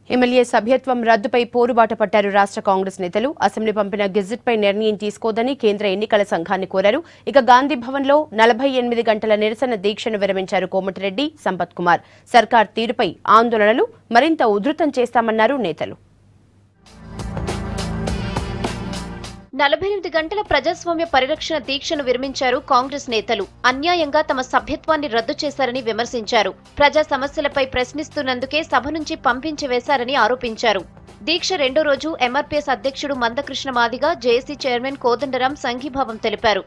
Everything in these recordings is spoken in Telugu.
ఎమ్మెల్యే సభ్యత్వం రద్దుపై పోరుబాట పట్టారు రాష్ట్ర కాంగ్రెస్ నేతలు అసెంబ్లీ పంపిన గెజిట్పై నిర్ణయం తీసుకోదని కేంద్ర ఎన్నికల సంఘాన్ని కోరారు ఇక గాంధీ భవన్లో నలభై ఎనిమిది గంటల నిరసన దీక్షను విరమించారు కోమటిరెడ్డి సంపత్ కుమార్ సర్కార్ తీరుపై ఆందోళనలు మరింత ఉధృతం చేస్తామన్నారు నేతలు నలభై ఎనిమిది గంటల ప్రజాస్వామ్య పరిరక్షణ దీక్షను విరమించారు కాంగ్రెస్ నేతలు అన్యాయంగా తమ సభ్యత్వాన్ని రద్దు చేశారని విమర్శించారు ప్రజా సమస్యలపై ప్రశ్నిస్తున్నందుకే సభ నుంచి పంపించి వేశారని ఆరోపించారు దీక్ష రెండో రోజు ఎంఆర్పీఎస్ అధ్యక్షుడు మందకృష్ణ మాదిగా జేఏసీ చైర్మన్ కోదండరాం సంఘీభావం తెలిపారు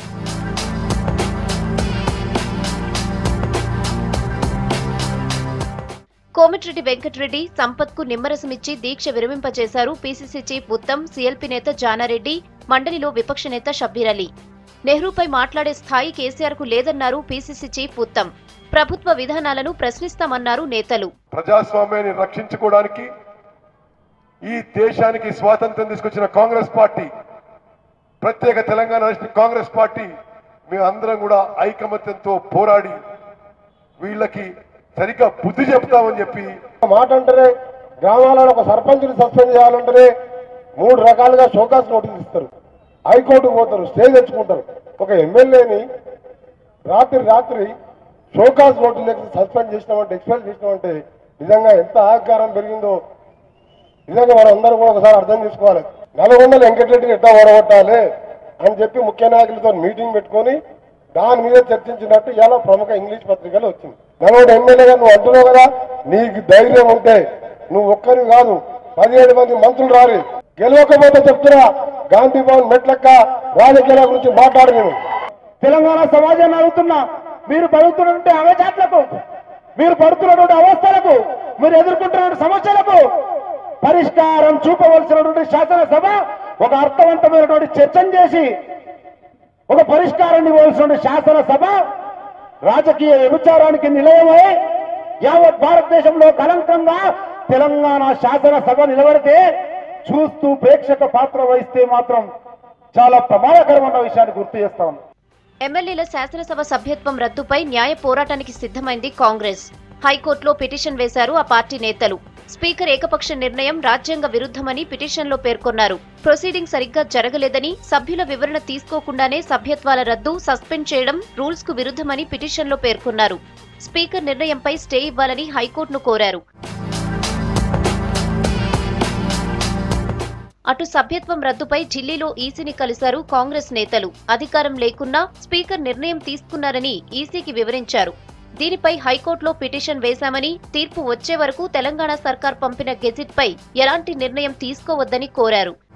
కోమటిరెడ్డి వెంకటరెడ్డి సంపత్కు నిమ్మరసమిచ్చి దీక్ష విరమింపచేశారు పీసీసీ చీఫ్ ఉత్తమ్ సీఎల్పీ నేత జానారెడ్డి మండలిలో విపక్ష నేత షబ్బీర్ అలీ నెహ్రూపై మాట్లాడే స్థాయి కేసీఆర్ కు లేదన్నారు పీసీసీ చీఫ్ ఉత్తమ్ ప్రభుత్వ విధానాలను ప్రశ్నిస్తామన్నారు నేతలు ప్రజాస్వామ్యాన్ని రక్షించుకోవడానికి ఈ దేశానికి స్వాతంత్రం తీసుకొచ్చిన కాంగ్రెస్ పార్టీ ప్రత్యేక తెలంగాణ రాష్ట్ర కాంగ్రెస్ పార్టీ మేమందరం కూడా ఐకమత్యంతో పోరాడి వీళ్ళకి సరిగ్గా బుద్ధి చెప్తామని చెప్పి మాట అంటేనే గ్రామాలలో ఒక సర్పంచ్ని సస్పెండ్ చేయాలంటేనే మూడు రకాలుగా షోకాస్ నోటీస్ ఇస్తారు హైకోర్టుకు పోతారు స్టే తెచ్చుకుంటారు ఒక ఎమ్మెల్యేని రాత్రి రాత్రి షోకాస్ నోటీస్ సస్పెండ్ చేసినామంటే ఎక్స్పెల్ చేసినామంటే నిజంగా ఎంత అహంకారం పెరిగిందో నిజంగా మనం అందరూ కూడా ఒకసారి అర్థం చేసుకోవాలి నల్గొండలు వెంకటరెడ్డిని ఎట్లా ఓడగొట్టాలి అని చెప్పి ముఖ్య నాయకులతో మీటింగ్ పెట్టుకొని దాని మీద చర్చించినట్టు ఇలా ప్రముఖ ఇంగ్లీష్ పత్రికలు వచ్చింది నల్గొండ ఎమ్మెల్యేగా నువ్వు అంటున్నావు కదా నీకు ధైర్యం ఉంటే నువ్వు ఒక్కరివి కాదు పదిహేడు మంది మంత్రులు రారి గెలవకపోతే చెప్తున్నా గాంధీ భవన్ మెట్లక్క రాజకీయాల గురించి మాట్లాడు నేను తెలంగాణ సమాజాన్ని అడుగుతున్నా మీరు పడుతున్నటువంటి అవచాట్లకు మీరు పడుతున్నటువంటి అవస్థలకు మీరు ఎదుర్కొంటున్న సమస్యలకు పరిష్కారం చూపవలసినటువంటి శాసనసభ ఒక అర్థవంతమైనటువంటి చర్చను చేసి ఒక పరిష్కారం ఇవ్వవలసినటువంటి శాసనసభ రాజకీయ వ్యభిచారానికి నిలయమై యావత్ భారతదేశంలో కలంకంగా తెలంగాణ శాసనసభ నిలబడితే చూస్తూ ప్రేక్షక పాత్ర వహిస్తే మాత్రం చాలా ప్రమాదకరమైన విషయాన్ని గుర్తు చేస్తా ఉన్నాం ఎమ్మెల్యేల శాసనసభ సభ్యత్వం రద్దుపై న్యాయ పోరాటానికి సిద్ధమైంది కాంగ్రెస్ హైకోర్టులో పిటిషన్ వేశారు ఆ పార్టీ నేతలు స్పీకర్ ఏకపక్ష నిర్ణయం రాజ్యాంగ విరుద్ధమని పిటిషన్లో పేర్కొన్నారు ప్రొసీడింగ్ సరిగ్గా జరగలేదని సభ్యుల వివరణ తీసుకోకుండానే సభ్యత్వాల రద్దు సస్పెండ్ చేయడం రూల్స్ కు విరుద్ధమని పిటిషన్లో పేర్కొన్నారు స్పీకర్ నిర్ణయంపై స్టే ఇవ్వాలని హైకోర్టును కోరారు అటు సభ్యత్వం రద్దుపై ఢిల్లీలో ఈసీని కలిశారు కాంగ్రెస్ నేతలు అధికారం లేకున్నా స్పీకర్ నిర్ణయం తీసుకున్నారని ఈసీకి వివరించారు దీనిపై హైకోర్టులో పిటిషన్ వేశామని తీర్పు వచ్చే వరకు తెలంగాణ సర్కార్ పంపిన గెజిట్పై ఎలాంటి నిర్ణయం తీసుకోవద్దని కోరారు